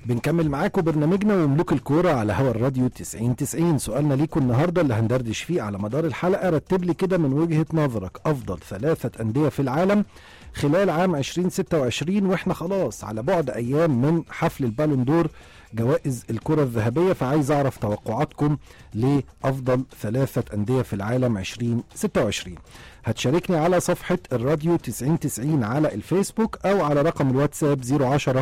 بنكمل معاكم برنامجنا وملوك الكورة على هوا الراديو 90 90 سؤالنا ليكم النهاردة اللي هندردش فيه على مدار الحلقة رتب لي كده من وجهة نظرك أفضل ثلاثة أندية في العالم خلال عام 2026 واحنا خلاص على بعد أيام من حفل البالون دور جوائز الكرة الذهبية فعايز أعرف توقعاتكم لأفضل ثلاثة أندية في العالم 2026 هتشاركني على صفحة الراديو 90 90 على الفيسبوك أو على رقم الواتساب 010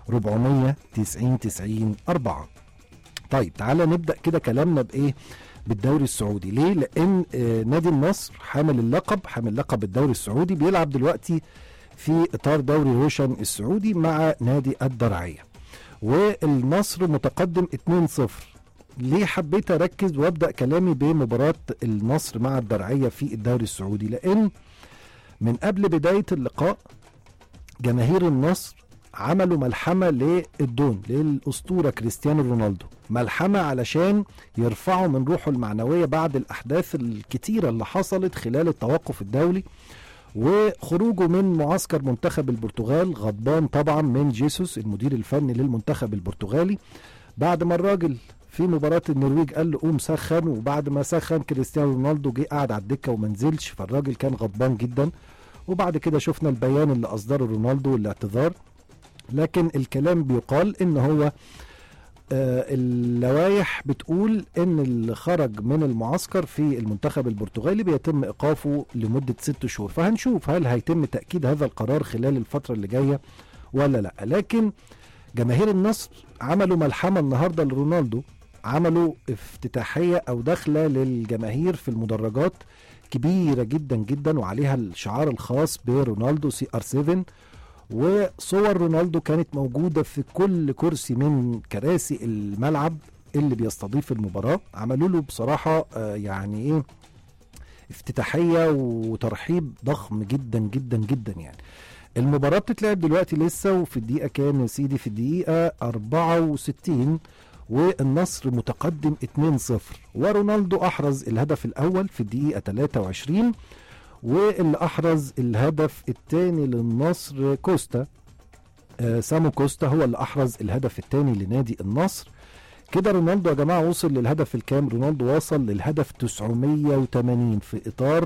490 90 4 طيب تعالى نبدا كده كلامنا بايه بالدوري السعودي ليه لان آه نادي النصر حامل اللقب حامل لقب الدوري السعودي بيلعب دلوقتي في اطار دوري روشن السعودي مع نادي الدرعيه والنصر متقدم 2-0 ليه حبيت اركز وابدا كلامي بمباراه النصر مع الدرعيه في الدوري السعودي لان من قبل بدايه اللقاء جماهير النصر عملوا ملحمه للدون للاسطوره كريستيانو رونالدو ملحمه علشان يرفعوا من روحه المعنويه بعد الاحداث الكتيره اللي حصلت خلال التوقف الدولي وخروجه من معسكر منتخب البرتغال غضبان طبعا من جيسوس المدير الفني للمنتخب البرتغالي بعد ما الراجل في مباراة النرويج قال له قوم سخن وبعد ما سخن كريستيانو رونالدو جه قعد على الدكة وما نزلش فالراجل كان غضبان جدا وبعد كده شفنا البيان اللي أصدره رونالدو والاعتذار لكن الكلام بيقال ان هو آه اللوائح بتقول ان اللي خرج من المعسكر في المنتخب البرتغالي بيتم ايقافه لمده ست شهور فهنشوف هل هيتم تاكيد هذا القرار خلال الفتره اللي جايه ولا لا لكن جماهير النصر عملوا ملحمه النهارده لرونالدو عملوا افتتاحيه او دخله للجماهير في المدرجات كبيره جدا جدا وعليها الشعار الخاص برونالدو سي ار 7 وصور رونالدو كانت موجودة في كل كرسي من كراسي الملعب اللي بيستضيف المباراة عملوا له بصراحة آه يعني ايه افتتاحية وترحيب ضخم جدا جدا جدا يعني المباراة بتتلعب دلوقتي لسه وفي الدقيقة كام يا سيدي في الدقيقة 64 والنصر متقدم 2-0 ورونالدو أحرز الهدف الأول في الدقيقة 23 واللي احرز الهدف الثاني للنصر كوستا آه سامو كوستا هو اللي احرز الهدف الثاني لنادي النصر كده رونالدو يا جماعه وصل للهدف الكام رونالدو وصل للهدف 980 في اطار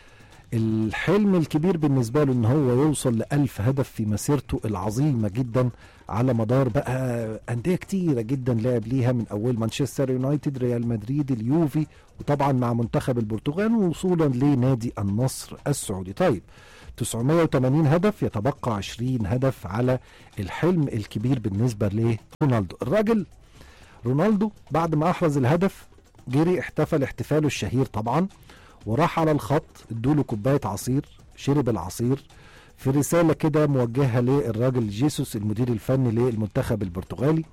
الحلم الكبير بالنسبة له ان هو يوصل لألف هدف في مسيرته العظيمة جدا على مدار بقى أندية كتيرة جدا لعب ليها من أول مانشستر يونايتد ريال مدريد اليوفي وطبعا مع منتخب البرتغال ووصولا لنادي النصر السعودي طيب 980 هدف يتبقى 20 هدف على الحلم الكبير بالنسبة لرونالدو الراجل رونالدو بعد ما أحرز الهدف جري احتفل احتفاله الشهير طبعا وراح على الخط ادوله كوبايه عصير شرب العصير في رساله كده موجهه للراجل جيسوس المدير الفني للمنتخب البرتغالي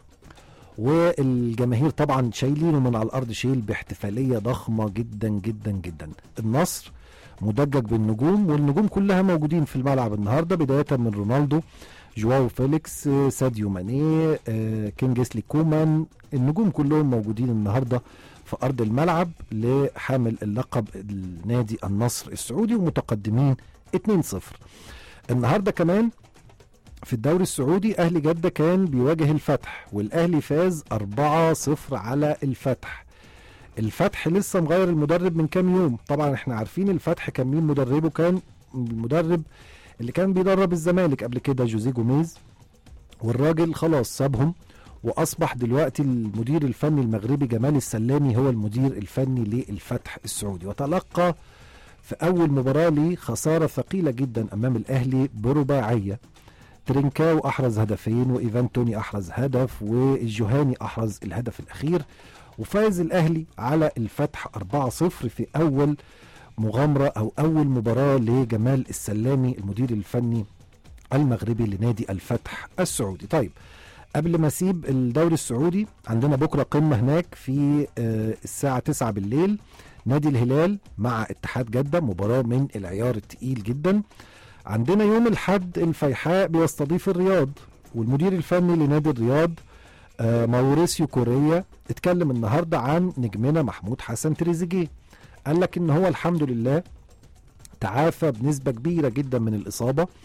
والجماهير طبعا شايلينه من على الارض شيل باحتفاليه ضخمه جدا جدا جدا النصر مدجج بالنجوم والنجوم كلها موجودين في الملعب النهارده بدايه من رونالدو جواو فيليكس ساديو ماني كينجسلي كومان النجوم كلهم موجودين النهارده في ارض الملعب لحامل اللقب النادي النصر السعودي ومتقدمين 2-0 النهارده كمان في الدوري السعودي اهلي جده كان بيواجه الفتح والاهلي فاز 4-0 على الفتح الفتح لسه مغير المدرب من كام يوم طبعا احنا عارفين الفتح كان مين مدربه كان المدرب اللي كان بيدرب الزمالك قبل كده جوزيه جوميز والراجل خلاص سابهم واصبح دلوقتي المدير الفني المغربي جمال السلامي هو المدير الفني للفتح السعودي وتلقى في اول مباراه ليه خساره ثقيله جدا امام الاهلي برباعيه ترينكاو احرز هدفين وايفان توني احرز هدف والجوهاني احرز الهدف الاخير وفاز الاهلي على الفتح 4-0 في اول مغامره او اول مباراه لجمال السلامي المدير الفني المغربي لنادي الفتح السعودي طيب قبل ما اسيب الدوري السعودي عندنا بكره قمه هناك في الساعه 9 بالليل نادي الهلال مع اتحاد جده مباراه من العيار التقيل جدا عندنا يوم الحد الفيحاء بيستضيف الرياض والمدير الفني لنادي الرياض ماوريسيو كوريا اتكلم النهارده عن نجمنا محمود حسن تريزيجيه قال لك ان هو الحمد لله تعافى بنسبه كبيره جدا من الاصابه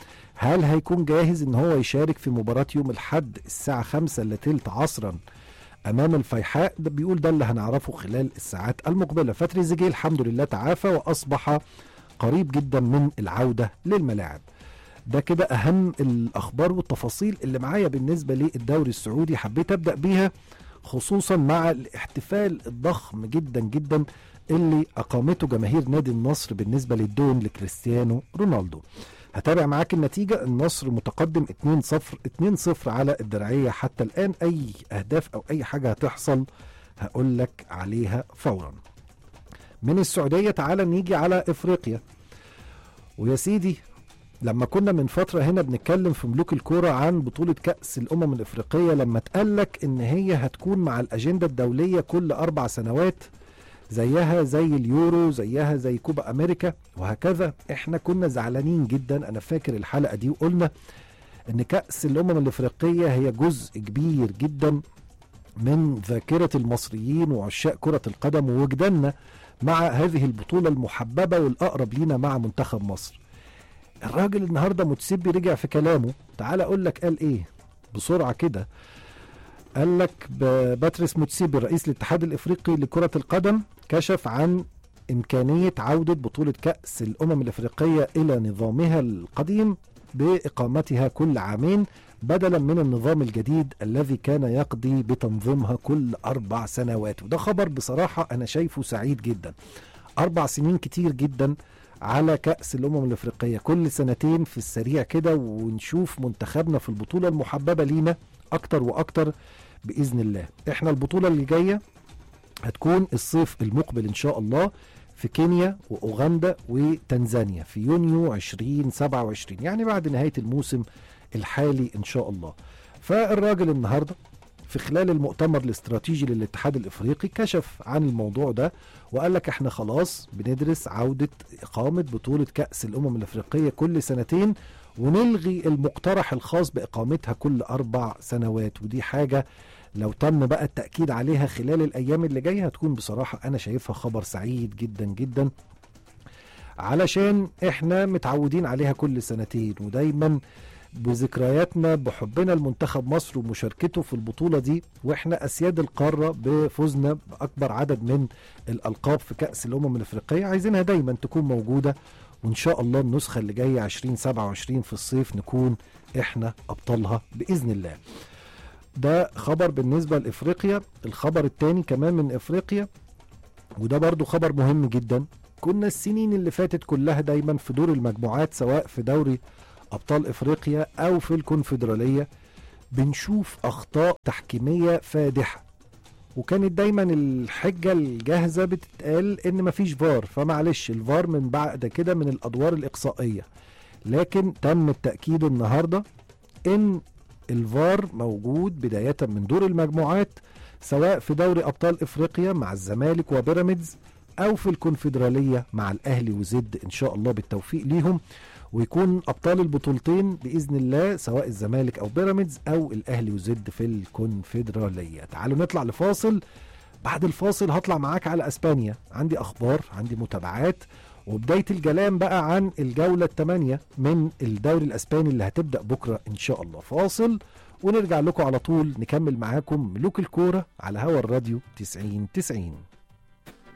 هل هيكون جاهز ان هو يشارك في مباراة يوم الحد الساعة خمسة الا تلت عصرا امام الفيحاء ده بيقول ده اللي هنعرفه خلال الساعات المقبلة فتريزيجيه الحمد لله تعافى واصبح قريب جدا من العودة للملاعب ده كده اهم الاخبار والتفاصيل اللي معايا بالنسبة للدوري السعودي حبيت ابدأ بيها خصوصا مع الاحتفال الضخم جدا جدا اللي اقامته جماهير نادي النصر بالنسبة للدون لكريستيانو رونالدو هتابع معاك النتيجة النصر متقدم 2-0 2-0 على الدرعية حتى الآن أي أهداف أو أي حاجة هتحصل هقول لك عليها فورا من السعودية تعالى نيجي على إفريقيا ويا سيدي لما كنا من فترة هنا بنتكلم في ملوك الكورة عن بطولة كأس الأمم الإفريقية لما اتقالك إن هي هتكون مع الأجندة الدولية كل أربع سنوات زيها زي اليورو زيها زي كوبا امريكا وهكذا احنا كنا زعلانين جدا انا فاكر الحلقه دي وقلنا ان كاس الامم الافريقيه هي جزء كبير جدا من ذاكره المصريين وعشاق كره القدم ووجداننا مع هذه البطوله المحببه والاقرب لينا مع منتخب مصر الراجل النهارده متسبي رجع في كلامه تعال اقول لك قال ايه بسرعه كده قال لك باتريس موتسيبي رئيس الاتحاد الافريقي لكره القدم كشف عن امكانيه عوده بطوله كاس الامم الافريقيه الى نظامها القديم باقامتها كل عامين بدلا من النظام الجديد الذي كان يقضي بتنظيمها كل اربع سنوات وده خبر بصراحه انا شايفه سعيد جدا اربع سنين كتير جدا على كأس الأمم الأفريقية كل سنتين في السريع كده ونشوف منتخبنا في البطولة المحببة لينا أكتر وأكتر بإذن الله إحنا البطولة اللي جاية هتكون الصيف المقبل إن شاء الله في كينيا وأوغندا وتنزانيا في يونيو 2027 يعني بعد نهاية الموسم الحالي إن شاء الله فالراجل النهارده في خلال المؤتمر الاستراتيجي للاتحاد الافريقي كشف عن الموضوع ده وقال لك احنا خلاص بندرس عوده اقامه بطوله كاس الامم الافريقيه كل سنتين ونلغي المقترح الخاص باقامتها كل اربع سنوات ودي حاجه لو تم بقى التاكيد عليها خلال الايام اللي جايه هتكون بصراحه انا شايفها خبر سعيد جدا جدا علشان احنا متعودين عليها كل سنتين ودايما بذكرياتنا بحبنا لمنتخب مصر ومشاركته في البطوله دي واحنا اسياد القاره بفوزنا باكبر عدد من الالقاب في كاس الامم الافريقيه عايزينها دايما تكون موجوده وان شاء الله النسخه اللي جايه 2027 في الصيف نكون احنا ابطالها باذن الله. ده خبر بالنسبه لافريقيا، الخبر الثاني كمان من افريقيا وده برضو خبر مهم جدا كنا السنين اللي فاتت كلها دايما في دور المجموعات سواء في دوري ابطال افريقيا او في الكونفدراليه بنشوف اخطاء تحكيميه فادحه وكانت دايما الحجه الجاهزه بتتقال ان مفيش فار فمعلش الفار من بعد كده من الادوار الاقصائيه لكن تم التاكيد النهارده ان الفار موجود بدايه من دور المجموعات سواء في دوري ابطال افريقيا مع الزمالك وبيراميدز او في الكونفدراليه مع الاهلي وزد ان شاء الله بالتوفيق ليهم ويكون ابطال البطولتين باذن الله سواء الزمالك او بيراميدز او الاهلي وزد في الكونفدراليه تعالوا نطلع لفاصل بعد الفاصل هطلع معاك على اسبانيا عندي اخبار عندي متابعات وبدايه الكلام بقى عن الجوله الثمانيه من الدوري الاسباني اللي هتبدا بكره ان شاء الله فاصل ونرجع لكم على طول نكمل معاكم ملوك الكوره على هوا الراديو 90 90